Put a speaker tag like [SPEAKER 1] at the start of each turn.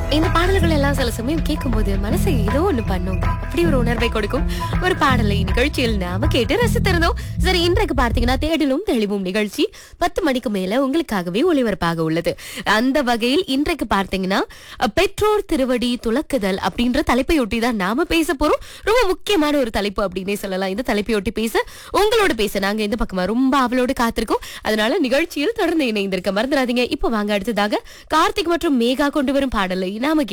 [SPEAKER 1] இந்த பாடல்கள் எல்லாம் சில சமயம் கேட்கும்போது மனசை ஏதோ ஒண்ணு பண்ணும் அப்படி ஒரு உணர்வை கொடுக்கும் ஒரு பாடலை நிகழ்ச்சியில் நாம கேட்டு ரசித்திருந்தோம் சரி இன்றைக்கு பார்த்தீங்கன்னா தேடலும் தெளிவும் நிகழ்ச்சி பத்து மணிக்கு மேல உங்களுக்காகவே ஒளிபரப்பாக உள்ளது அந்த வகையில் இன்றைக்கு பார்த்தீங்கன்னா அஹ், பெற்றோர் திருவடி துலக்குதல் அப்படின்ற தலைப்பையொட்டி தான் நாம பேச போறோம் ரொம்ப முக்கியமான ஒரு தலைப்பு அப்படின்னே சொல்லலாம் இந்த தலைப்பையொட்டி பேச உங்களோட பேச நாங்க இந்த பக்கமா ரொம்ப அவளோடு காத்திருக்கோம் அதனால நிகழ்ச்சியில் தொடர்ந்து இணைந்திருக்க மறந்துடாதீங்க இப்போ வாங்க அடுத்ததாக கார்த்திக் மற்றும் மேகா கொண்டு வரும் பாடலை நாம